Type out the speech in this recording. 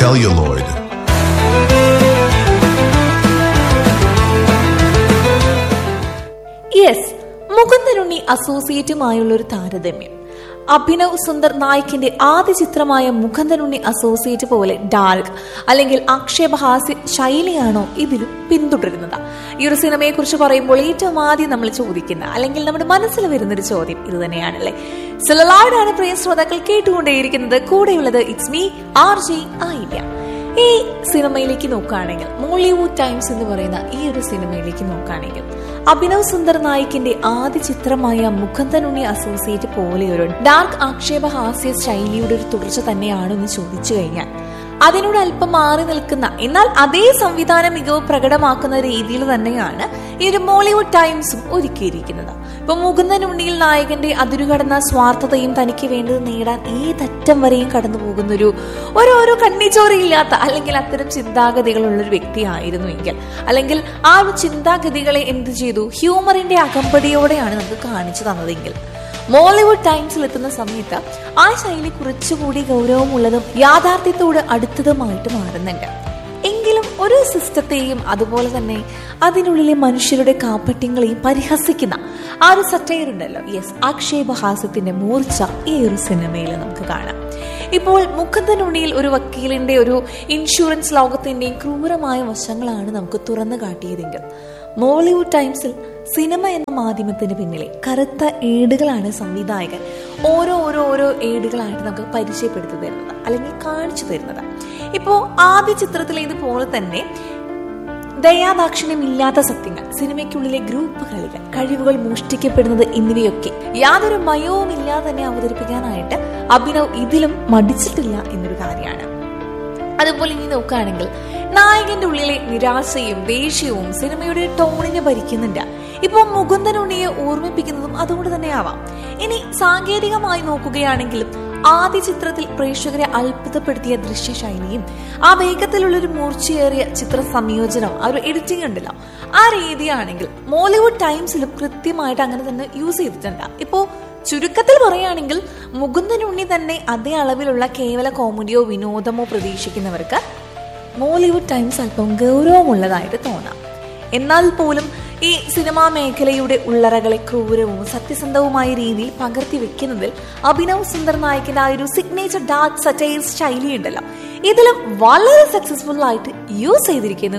celluloid. Yes Mukundanunni അസോസിയേറ്റുമായുള്ള ഒരു താരതമ്യം അഭിനവ് സുന്ദർ നായിക്കിന്റെ ആദ്യ ചിത്രമായ മുകുന്ദനുണ്ണി അസോസിയേറ്റ് പോലെ ഡാർക്ക് അല്ലെങ്കിൽ ആക്ഷേപഹാസ്യ ശൈലിയാണോ ഇതിലും പിന്തുടരുന്നത് ഈ ഒരു സിനിമയെ കുറിച്ച് പറയുമ്പോൾ ഏറ്റവും ആദ്യം നമ്മൾ ചോദിക്കുന്ന അല്ലെങ്കിൽ നമ്മുടെ മനസ്സിൽ വരുന്നൊരു ചോദ്യം ഇത് തന്നെയാണല്ലേ സിലലായിഡാണ് പ്രിയ ശ്രോതാക്കൾ കേട്ടുകൊണ്ടേയിരിക്കുന്നത് കൂടെയുള്ളത് ഇറ്റ്സ് മീ ആർ ജെ ആയില്ല ഈ സിനിമയിലേക്ക് നോക്കുകയാണെങ്കിൽ മോളിവുഡ് ടൈംസ് എന്ന് പറയുന്ന ഈ ഒരു സിനിമയിലേക്ക് നോക്കുകയാണെങ്കിൽ അഭിനവ് സുന്ദർ നായിക്കിന്റെ ആദ്യ ചിത്രമായ മുഖന്തനുണ്ണി അസോസിയേറ്റ് പോലെ ഒരു ഡാർക്ക് ആക്ഷേപ ഹാസ്യ ശൈലിയുടെ ഒരു തുടർച്ച തന്നെയാണോ എന്ന് ചോദിച്ചു കഴിഞ്ഞാൽ അതിനോട് അല്പം മാറി നിൽക്കുന്ന എന്നാൽ അതേ സംവിധാന മികവ് പ്രകടമാക്കുന്ന രീതിയിൽ തന്നെയാണ് ഈ ഒരു മോളിവുഡ് ടൈംസും ഒരുക്കിയിരിക്കുന്നത് ഇപ്പൊ മുകുന്ദൻ ഉണ്ണിയിൽ നായകന്റെ അതിരുകടന്ന സ്വാർത്ഥതയും തനിക്ക് വേണ്ടത് നേടാൻ ഏതറ്റം വരെയും കടന്നു പോകുന്ന ഒരു ഓരോരോ കണ്ണിച്ചോറിയില്ലാത്ത അല്ലെങ്കിൽ അത്തരം ചിന്താഗതികളുള്ള ഒരു വ്യക്തിയായിരുന്നു എങ്കിൽ അല്ലെങ്കിൽ ആ ഒരു ചിന്താഗതികളെ എന്ത് ചെയ്തു ഹ്യൂമറിന്റെ അകമ്പടിയോടെയാണ് നമുക്ക് കാണിച്ചു തന്നതെങ്കിൽ മോളിവുഡ് ടൈംസിൽ എത്തുന്ന സമയത്ത് ആ ശൈലി കുറച്ചുകൂടി ഗൗരവമുള്ളതും യാഥാർത്ഥ്യത്തോട് അടുത്തതുമായിട്ട് മാറുന്നുണ്ട് എങ്കിലും ഒരു സിസ്റ്റത്തെയും അതുപോലെ തന്നെ അതിനുള്ളിലെ മനുഷ്യരുടെ കാപ്പട്യങ്ങളെയും പരിഹസിക്കുന്ന ആ ഒരു സറ്റയർ ഉണ്ടല്ലോ യെസ് ആക്ഷേപഹാസ്യത്തിന്റെ മൂർച്ച ഈ ഒരു സിനിമയിൽ നമുക്ക് കാണാം ഇപ്പോൾ മുഖത്തനുണ്ണിയിൽ ഒരു വക്കീലിന്റെ ഒരു ഇൻഷുറൻസ് ലോകത്തിന്റെയും ക്രൂരമായ വശങ്ങളാണ് നമുക്ക് തുറന്നു കാട്ടിയതെങ്കിൽ മോളിവുഡ് ടൈംസിൽ സിനിമ എന്ന മാധ്യമത്തിന് പിന്നിലെ കറുത്ത ഏടുകളാണ് സംവിധായകൻ ഓരോ ഓരോ ഓരോ ഏടുകളായിട്ട് നമുക്ക് പരിചയപ്പെടുത്തി തരുന്നത് അല്ലെങ്കിൽ കാണിച്ചു തരുന്നത് ഇപ്പോൾ ആദ്യ ചിത്രത്തിലേതുപോലെ തന്നെ ദയാദാക്ഷിണ്യമില്ലാത്ത സത്യങ്ങൾ സിനിമയ്ക്കുള്ളിലെ ഗ്രൂപ്പ് കളികൾ കഴിവുകൾ മോഷ്ടിക്കപ്പെടുന്നത് എന്നിവയൊക്കെ യാതൊരു മയവും ഇല്ലാതെ തന്നെ അവതരിപ്പിക്കാനായിട്ട് അഭിനവ് ഇതിലും മടിച്ചിട്ടില്ല എന്നൊരു കാര്യമാണ് അതുപോലെ ഇനി നോക്കുകയാണെങ്കിൽ നായകന്റെ ഉള്ളിലെ നിരാശയും ദേഷ്യവും സിനിമയുടെ ടോണിനെ ഭരിക്കുന്നുണ്ട് ഇപ്പോൾ മുകുന്ദനുണ്ണിയെ ഓർമ്മിപ്പിക്കുന്നതും അതുകൊണ്ട് തന്നെയാവാം ഇനി സാങ്കേതികമായി നോക്കുകയാണെങ്കിലും ആദ്യ ചിത്രത്തിൽ പ്രേക്ഷകരെ അത്ഭുതപ്പെടുത്തിയ ദൃശ്യശൈലിയും ആ വേഗത്തിലുള്ള ഒരു മൂർച്ചയേറിയ ചിത്ര സംയോജനം ആ ഒരു എഡിറ്റിംഗ് ഉണ്ടല്ലോ ആ രീതിയാണെങ്കിൽ മോളിവുഡ് ടൈംസിലും കൃത്യമായിട്ട് അങ്ങനെ തന്നെ യൂസ് ചെയ്തിട്ടുണ്ട് ഇപ്പോ ചുരുക്കത്തിൽ പറയുകയാണെങ്കിൽ മുകുന്ദനുണ്ണി തന്നെ അതേ അളവിലുള്ള കേവല കോമഡിയോ വിനോദമോ പ്രതീക്ഷിക്കുന്നവർക്ക് മോളിവുഡ് ടൈംസ് അല്പം ഗൗരവമുള്ളതായിട്ട് തോന്നാം എന്നാൽ പോലും ഈ സിനിമാ മേഖലയുടെ ഉള്ളറകളെ ക്രൂരവും സത്യസന്ധവുമായ രീതിയിൽ പകർത്തി വെക്കുന്നതിൽ അഭിനവ് സുന്ദർ നായകിന്റെ ആ ഒരു സിഗ്നേച്ചർ ഡാർക്ക് സറ്റൈർ ശൈലി ഉണ്ടല്ലോ ഇതിലും വളരെ സക്സസ്ഫുൾ ആയിട്ട് യൂസ് ചെയ്തിരിക്കുന്നു